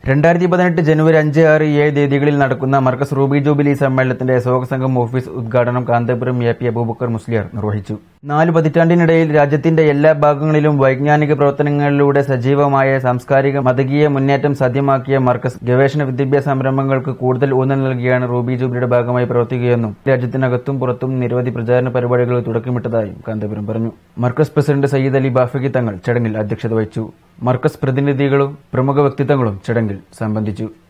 രണ്ടായിരത്തി പതിനെട്ട് ജനുവരി അഞ്ച് ആറ് ഏഴ് തീയതികളിൽ നടക്കുന്ന മർക്കസ് റൂബി ജൂബിലി സമ്മേളനത്തിന്റെ സംഘം ഓഫീസ് ഉദ്ഘാടനം കാന്തപുരം എ പി അബൂബക്കർ മുസ്ലിയാർ നിർവഹിച്ചു നാല് പതിറ്റാണ്ടിനിടയിൽ രാജ്യത്തിന്റെ എല്ലാ ഭാഗങ്ങളിലും വൈജ്ഞാനിക പ്രവർത്തനങ്ങളിലൂടെ സജീവമായ സാംസ്കാരിക മതകീയ മുന്നേറ്റം സാധ്യമാക്കിയ മർക്കസ് ഗവേഷണ വിദ്യാഭ്യാസ സംരംഭങ്ങൾക്ക് കൂടുതൽ ഊന്നൽ നൽകിയാണ് റൂബി ജൂബിലിയുടെ ഭാഗമായി പ്രവർത്തിക്കുകയെന്നും രാജ്യത്തിനകത്തും പുറത്തും നിരവധി പ്രചാരണ പരിപാടികൾ തുടക്കമിട്ടതായും കാന്തപുരം പറഞ്ഞു മർക്കസ് പ്രസിഡന്റ് സയ്യിദ് അലി ബാഫക്കി തങ്ങൾ ചടങ്ങിൽ അധ്യക്ഷത വഹിച്ചു മർക്കസ് പ്രതിനിധികളും പ്രമുഖ വ്യക്തിത്വങ്ങളും ചടങ്ങിൽ സംബന്ധിച്ചു